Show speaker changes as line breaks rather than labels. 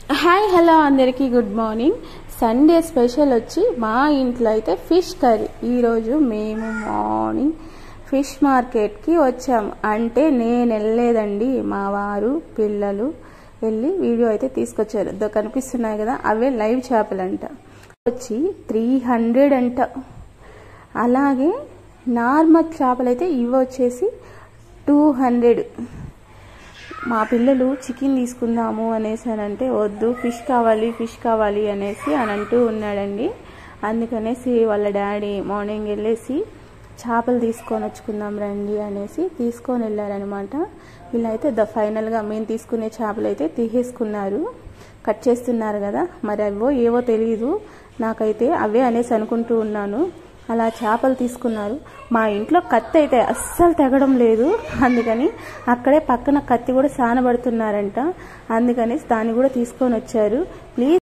hi hello అందరికీ good morning Sunday special వచ్చి మా ఇంట్లో అయితే ఫిష్ కర్రీ ఈరోజు మేము మార్నింగ్ ఫిష్ మార్కెట్కి వచ్చాము అంటే నేను వెళ్ళలేదండి మా వారు పిల్లలు వెళ్ళి వీడియో అయితే తీసుకొచ్చారు దో కనిపిస్తున్నాయి కదా అవే లైవ్ చేపలంట వచ్చి త్రీ హండ్రెడ్ అంట అలాగే నార్మల్ చేపలు అయితే ఇవి వచ్చేసి టూ హండ్రెడ్ మా పిల్లలు చికెన్ తీసుకుందాము అనేసి అని అంటే వద్దు ఫిష్ కావాలి ఫిష్ కావాలి అనేసి అని అంటూ ఉన్నాడండి అందుకనేసి వాళ్ళ డాడీ మార్నింగ్ వెళ్ళేసి చేపలు తీసుకొని వచ్చుకుందాం రండి అనేసి తీసుకొని వెళ్ళారనమాట వీళ్ళైతే ద ఫైనల్గా మేము తీసుకునే చేపలు అయితే తీసేసుకున్నారు కట్ చేస్తున్నారు కదా మరి అవో ఏవో తెలియదు నాకైతే అవే అనేసి అనుకుంటూ ఉన్నాను అలా చేపలు తీసుకున్నారు మా ఇంట్లో కత్తి అయితే అస్సలు తెగడం లేదు అందుకని అక్కడే పక్కన కత్తి కూడా సానబడుతున్నారంట అందుకని దాన్ని కూడా తీసుకొని వచ్చారు ప్లీజ్